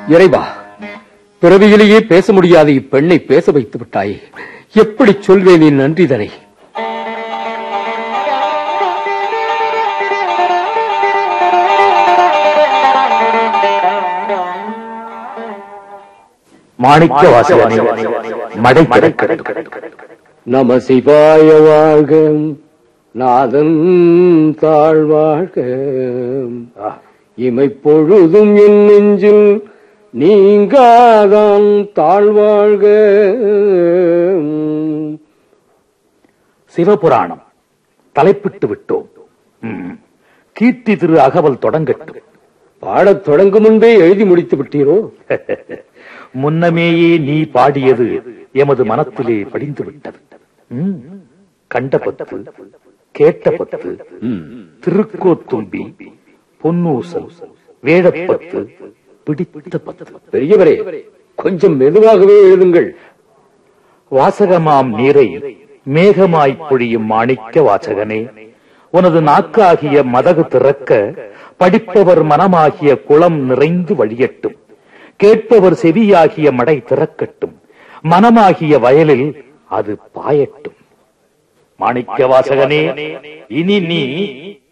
இறைவா பிறவியிலேயே பேச முடியாத இப்பெண்ணை பேச வைத்து விட்டாயே எப்படி சொல்வேன் என் நன்றிதனை மாணிக்க வாசகனே மடை கிடக்கட்டும் நம சிவாய வாழ்க நாதன் தாழ்வாழ்க இமை பொழுதும் என் நெஞ்சில் நீங்காதான் தாழ்வாழ்க சிவபுராணம் தலைப்பிட்டு விட்டோம் ம். கீர்த்தி திரு அகவல் தொடங்கட்டும் பாடத் தொடங்கும் முன்பே எழுதி முடித்து விட்டீரோ முன்னமேயே நீ பாடியது எமது மனத்திலே படிந்து விட்டது ம். கண்ட பத்து கேட்ட பத்து திருக்கோத்தும்பி பொன்னூசல் வேடப்பத்து பிடித்த பத்து பெரியவரே கொஞ்சம் மெதுவாகவே எழுதுங்கள் வாசகமாம் நீரை மேகமாய்ப் பொழியும் மாணிக்க வாசகனே உனது நாக்காகிய மதகு திறக்க படிப்பவர் மனமாகிய குளம் நிறைந்து வழியட்டும் கேட்பவர் செவியாகிய மடை திறக்கட்டும் மனமாகிய வயலில் அது பாயட்டும் மாணிக்க வாசகனே இனி நீ